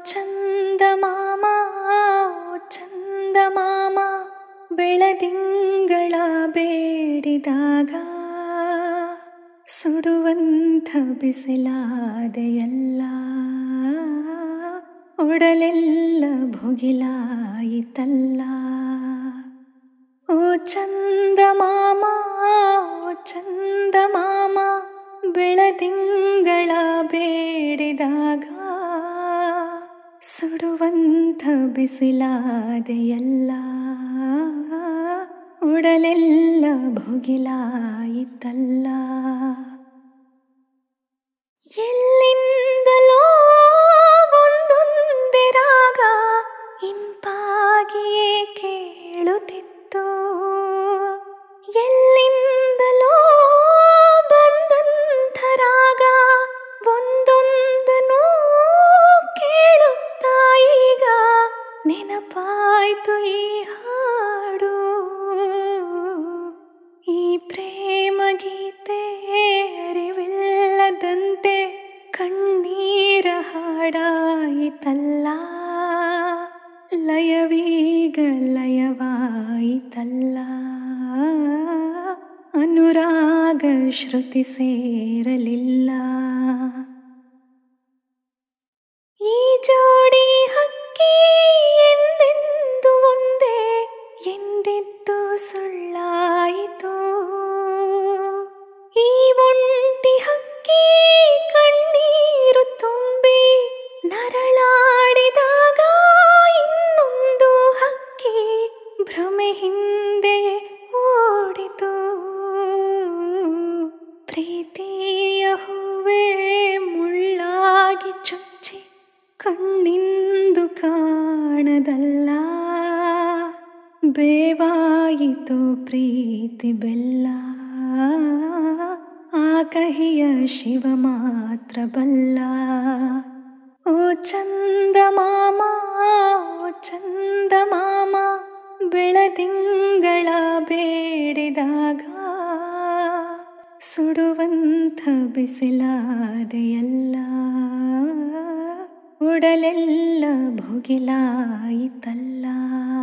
ಚಂದಮಾಮ ಓ ಚಂದಮಾಮ ಬೆಳದಿಂಗಳ ಬೇಡಿದಾಗ ಸುಡುವಂಥ ಬಿಸಿಲಾದೆಯಲ್ಲ ಒಡಲೆಲ್ಲ ಭುಗಿಲಾಯಿತಲ್ಲ ಓ ಚಂದಮಾಮ ಓ ಚಂದಮಾಮ ಬೆಳದಿಂಗಳ ಬೇಡಿದಾಗ ಸುಡುವಂಥ ಬಿಸಿಲಾದೆಯಲ್ಲ ಉಡಲೆಲ್ಲ ಭುಗಿಲಾಯಿತಲ್ಲ ಎಲ್ಲಿಂದಲೋ ಒಂದೊಂದೇ ರಾಗ ಇಂಪಾಗಿಯೇ ಕೇಳುತ್ತಿತ್ತು ಎಲ್ಲಿಂದಲೋ ಬಂದಂಥ ರಾಗ ಒಂದೊಂದನ್ನು ಕೇಳುತ್ತಾ ಈಗ ನೆನಪಾಯ್ತು ಈ ಹಾಡು ಈ ಪ್ರೇಮ ಗೀತೆ ಅರಿವಿಲ್ಲದಂತೆ ಕಣ್ಣೀರ ಹಾಡಾಯಿತಲ್ಲ ಲಯವೀಗ ಲಯವಾಯಿತಲ್ಲ ಅನುರಾಗ ಶ್ರುತಿ ಸೇರಲಿಲ್ಲ ಈ ಜೋಡಿ ಹಕ್ಕಿ ಎಂದೆಂದು ಒಂದೇ ಎಂದಿದ್ದು ಸುಳ್ಳಾಯಿತು ಈ ಒಂಟಿ ಹಕ್ಕಿ ಕಣ್ಣೀರು ತುಂಬಿ ನರಳಾಡಿದಾಗ ಇನ್ನೊಂದು ಹಕ್ಕಿ ಭ್ರಮೆ ಹಿಂದೆಯೇ ಓಡಿತು ಪ್ರೀತಿಯ ಹೂವೇ ಮುಳ್ಳಾಗಿ ಚುಚ್ಚಿ ಕಣ್ಣಿಂದು ಕಾಣದಲ್ಲ ಬೇವಾಯಿತು ಪ್ರೀತಿ ಬೆಲ್ಲ ಆ ಕಹಿಯ ಶಿವ ಮಾತ್ರ ಬಲ್ಲ ಓ ಚಂದಮಾಮ ಓ ಚಂದಮಾಮ ಬೆಳದಿಂಗಳ ಬೇಡಿದಾಗ ಸುಡುವಂಥ ಬಿಸಿಲಾದೆಯಲ್ಲ ಉಡಲೆಲ್ಲ ಭುಗಿಲಾಯಿತಲ್ಲ